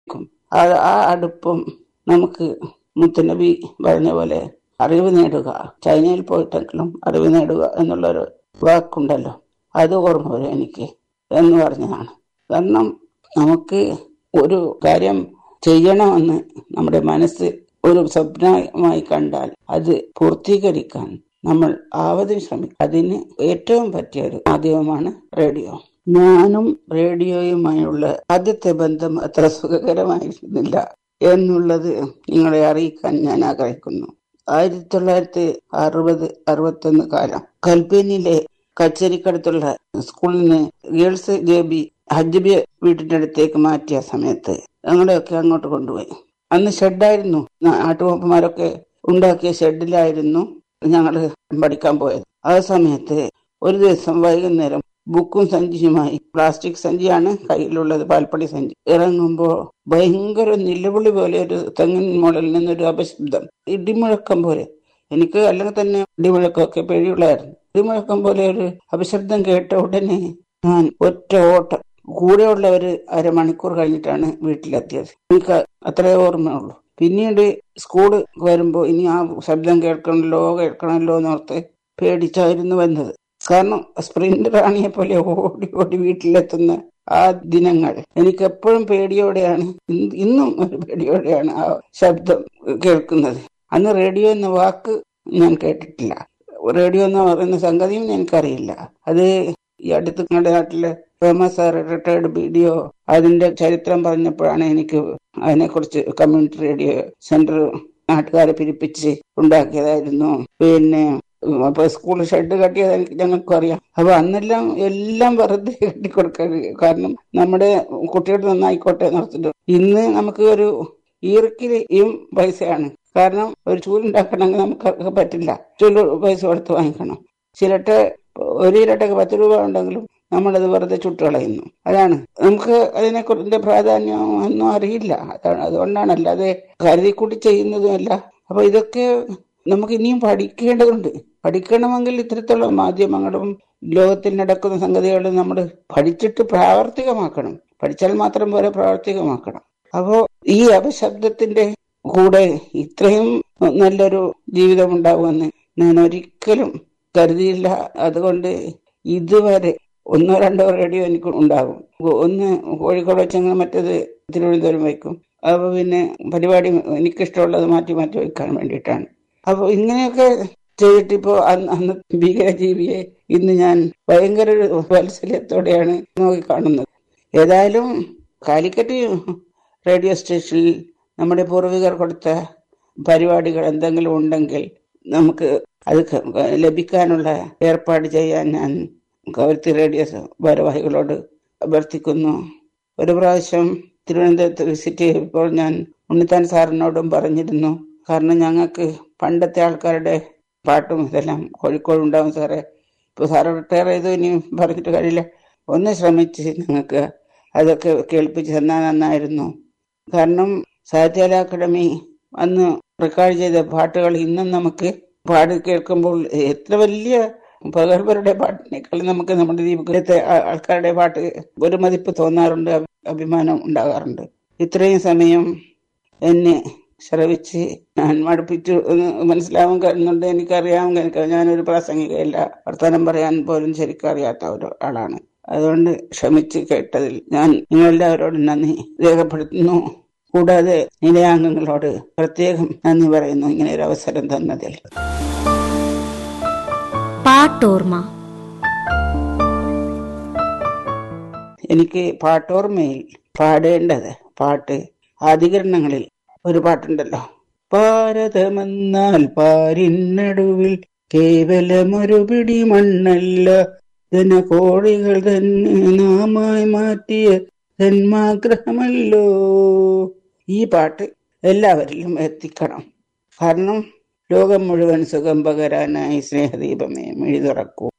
ആ ആ അടുപ്പം നമുക്ക് മുത്തനബി പറഞ്ഞ പോലെ അറിവ് നേടുക ചൈനയിൽ പോയിട്ടെങ്കിലും അറിവ് നേടുക എന്നുള്ളൊരു വാക്കുണ്ടല്ലോ അത് ഓർമ്മ വരും എനിക്ക് എന്ന് പറഞ്ഞതാണ് കാരണം നമുക്ക് ഒരു കാര്യം ചെയ്യണമെന്ന് നമ്മുടെ മനസ്സ് ഒരു സ്വപ്നമായി കണ്ടാൽ അത് പൂർത്തീകരിക്കാൻ നമ്മൾ ആവതും ശ്രമിക്കും അതിന് ഏറ്റവും പറ്റിയ ഒരു മാധ്യമമാണ് റേഡിയോ ഞാനും റേഡിയോയുമായുള്ള ആദ്യത്തെ ബന്ധം അത്ര സുഖകരമായിരുന്നില്ല എന്നുള്ളത് നിങ്ങളെ അറിയിക്കാൻ ഞാൻ ആഗ്രഹിക്കുന്നു ആയിരത്തി തൊള്ളായിരത്തി അറുപത് അറുപത്തൊന്ന് കാലം കൽപ്പനിലെ കച്ചേരിക്കടുത്തുള്ള സ്കൂളിന് ഗേൾസ് ജെ ബി ഹജ്ജബി വീട്ടിന്റെ അടുത്തേക്ക് മാറ്റിയ സമയത്ത് ഞങ്ങളെയൊക്കെ അങ്ങോട്ട് കൊണ്ടുപോയി അന്ന് ഷെഡായിരുന്നു ആട്ടുകൊമ്പന്മാരൊക്കെ ഉണ്ടാക്കിയ ഷെഡിലായിരുന്നു ഞങ്ങൾ പഠിക്കാൻ പോയത് ആ സമയത്ത് ഒരു ദിവസം വൈകുന്നേരം ബുക്കും സഞ്ചിയുമായി പ്ലാസ്റ്റിക് സഞ്ചിയാണ് കയ്യിലുള്ളത് പാൽപ്പടി സഞ്ചി ഇറങ്ങുമ്പോ ഭയങ്കര നിലവിളി പോലെ ഒരു തെങ്ങിൻ മുകളിൽ നിന്നൊരു അപശബ്ദം ഇടിമുഴക്കം പോലെ എനിക്ക് അല്ലെങ്കിൽ തന്നെ ഇടിമുഴക്കമൊക്കെ പേടിയുള്ളായിരുന്നു ഇടിമുഴക്കം പോലെ ഒരു അപശബ്ദം കേട്ട ഉടനെ ഞാൻ ഒറ്റ ഓട്ടം കൂടെയുള്ളവര് അരമണിക്കൂർ കഴിഞ്ഞിട്ടാണ് വീട്ടിലെത്തിയത് എനിക്ക് അത്രേ ഓർമ്മയുള്ളൂ പിന്നീട് സ്കൂള് വരുമ്പോ ഇനി ആ ശബ്ദം കേൾക്കണമല്ലോ കേൾക്കണമല്ലോ എന്നോർത്ത് പേടിച്ചായിരുന്നു വന്നത് കാരണം സ്പ്രിന്റ് റാണിയെ പോലെ ഓടി ഓടി വീട്ടിലെത്തുന്ന ആ ദിനങ്ങൾ എനിക്ക് എപ്പോഴും പേടിയോടെയാണ് ഇന്ന് ഇന്നും ഒരു പേടിയോടെയാണ് ആ ശബ്ദം കേൾക്കുന്നത് അന്ന് റേഡിയോ എന്ന വാക്ക് ഞാൻ കേട്ടിട്ടില്ല റേഡിയോ എന്ന് പറയുന്ന സംഗതിയും എനിക്കറിയില്ല അത് ഈ അടുത്ത് ഞങ്ങളുടെ നാട്ടിലെ ഫേമസ് ആയ റിട്ടയർഡ് വീഡിയോ അതിന്റെ ചരിത്രം പറഞ്ഞപ്പോഴാണ് എനിക്ക് അതിനെക്കുറിച്ച് കമ്മ്യൂണിറ്റി റേഡിയോ സെന്റർ നാട്ടുകാരെ പിരിപ്പിച്ച് ഉണ്ടാക്കിയതായിരുന്നു പിന്നെ അപ്പൊ സ്കൂൾ ഷെഡ് കട്ടിയത് എനിക്ക് ഞങ്ങൾക്കും അറിയാം അപ്പൊ അന്നെല്ലാം എല്ലാം വെറുതെ കെട്ടിക്കൊടുക്കാൻ കാരണം നമ്മുടെ കുട്ടികൾ നന്നായിക്കോട്ടെ നിർത്തിട്ട് ഇന്ന് നമുക്ക് ഒരു ഈർക്കിലും പൈസയാണ് കാരണം ഒരു ചൂലുണ്ടാക്കണമെങ്കിൽ നമുക്ക് പറ്റില്ല ചൂല് പൈസ കൊടുത്ത് വാങ്ങിക്കണം ചിരട്ട ഒരു ഇരട്ടക്ക് പത്ത് രൂപ ഉണ്ടെങ്കിലും നമ്മളത് വെറുതെ ചുട്ടുകളയുന്നു അതാണ് നമുക്ക് അതിനെക്കുറിച്ച് പ്രാധാന്യം ഒന്നും അറിയില്ല അതാണ് അതുകൊണ്ടാണ് അല്ലാതെ കരുതിക്കൂട്ടി ചെയ്യുന്നതുമല്ല അപ്പൊ ഇതൊക്കെ നമുക്ക് ഇനിയും പഠിക്കേണ്ടതുണ്ട് പഠിക്കണമെങ്കിൽ ഇത്തരത്തിലുള്ള മാധ്യമങ്ങളും ലോകത്തിൽ നടക്കുന്ന സംഗതികളും നമ്മൾ പഠിച്ചിട്ട് പ്രാവർത്തികമാക്കണം പഠിച്ചാൽ മാത്രം പോരെ പ്രാവർത്തികമാക്കണം അപ്പോ ഈ അപശബ്ദത്തിന്റെ കൂടെ ഇത്രയും നല്ലൊരു ജീവിതം ഉണ്ടാവുമെന്ന് ഞാൻ ഒരിക്കലും കരുതിയില്ല അതുകൊണ്ട് ഇതുവരെ ഒന്നോ രണ്ടോ റേഡിയോ എനിക്ക് ഉണ്ടാകും ഒന്ന് കോഴിക്കോട് വെച്ചെങ്കിൽ മറ്റേത് തിരുവനന്തപുരം വയ്ക്കും അപ്പൊ പിന്നെ പരിപാടി എനിക്കിഷ്ടമുള്ളത് മാറ്റി മാറ്റി വയ്ക്കാൻ വേണ്ടിയിട്ടാണ് അപ്പൊ ഇങ്ങനെയൊക്കെ ചെയ്തിട്ടിപ്പോ അന്ന് ഭീകരജീവിയെ ഇന്ന് ഞാൻ ഭയങ്കര ഒരു വാത്സല്യത്തോടെയാണ് നോക്കി കാണുന്നത് ഏതായാലും കാലിക്കറ്റ് റേഡിയോ സ്റ്റേഷനിൽ നമ്മുടെ പൂർവികർ കൊടുത്ത പരിപാടികൾ എന്തെങ്കിലും ഉണ്ടെങ്കിൽ നമുക്ക് അത് ലഭിക്കാനുള്ള ഏർപ്പാട് ചെയ്യാൻ ഞാൻ കവരത്തി റേഡിയോ ഭാരവാഹികളോട് അഭ്യർത്ഥിക്കുന്നു ഒരു പ്രാവശ്യം തിരുവനന്തപുരത്ത് വിസിറ്റ് ചെയ്തപ്പോൾ ഞാൻ ഉണ്ണിത്താൻ സാറിനോടും പറഞ്ഞിരുന്നു കാരണം ഞങ്ങൾക്ക് പണ്ടത്തെ ആൾക്കാരുടെ പാട്ടും ഇതെല്ലാം കോഴിക്കോട് ഉണ്ടാവും സാറേ ഇപ്പൊ സാറ് റിട്ടയർ ചെയ്തു ഇനി പറഞ്ഞിട്ട് കാര്യമില്ല ഒന്ന് ശ്രമിച്ച് ഞങ്ങൾക്ക് അതൊക്കെ കേൾപ്പിച്ച് തന്നാൽ നന്നായിരുന്നു കാരണം സാഹിത്യാല അക്കാദമി അന്ന് റെക്കോർഡ് ചെയ്ത പാട്ടുകൾ ഇന്നും നമുക്ക് പാടി കേൾക്കുമ്പോൾ എത്ര വലിയ പ്രഗത്ഭരുടെ പാട്ടിനേക്കാൾ നമുക്ക് നമ്മുടെ ദീപത്തെ ആൾക്കാരുടെ പാട്ട് ഒരു മതിപ്പ് തോന്നാറുണ്ട് അഭിമാനം ഉണ്ടാകാറുണ്ട് ഇത്രയും സമയം എന്നെ ശ്രവിച്ച് ഞാൻ മടുപ്പിച്ചു എന്ന് മനസ്സിലാവാൻ കഴിയുന്നുണ്ട് എനിക്കറിയാം എനിക്ക് ഞാനൊരു പ്രാസംഗികയല്ല വർത്തമാനം പറയാൻ പോലും ശരിക്കും അറിയാത്ത ഒരു ആളാണ് അതുകൊണ്ട് ക്ഷമിച്ച് കേട്ടതിൽ ഞാൻ നിങ്ങളെല്ലാവരോടും നന്ദി രേഖപ്പെടുത്തുന്നു കൂടാതെ നിലയാംഗങ്ങളോട് പ്രത്യേകം നന്ദി പറയുന്നു ഇങ്ങനെ ഒരു അവസരം തന്നതിൽ പാട്ടോർമ്മ എനിക്ക് പാട്ടോർമ്മയിൽ പാടേണ്ടത് പാട്ട് ആധികരണങ്ങളിൽ ഒരു പാട്ടുണ്ടല്ലോ ഭാരതമെന്നാൽ പാരിനടുവിൽ കേവലമൊരു പിടി മണ്ണല്ല ജനകോടികൾ തന്നെ നാമായി മാറ്റിയ ജന്മാഗ്രഹമല്ലോ ഈ പാട്ട് എല്ലാവരിലും എത്തിക്കണം കാരണം ലോകം മുഴുവൻ സുഖം പകരാനായി സ്നേഹദീപമേ മിഴി തുറക്കൂ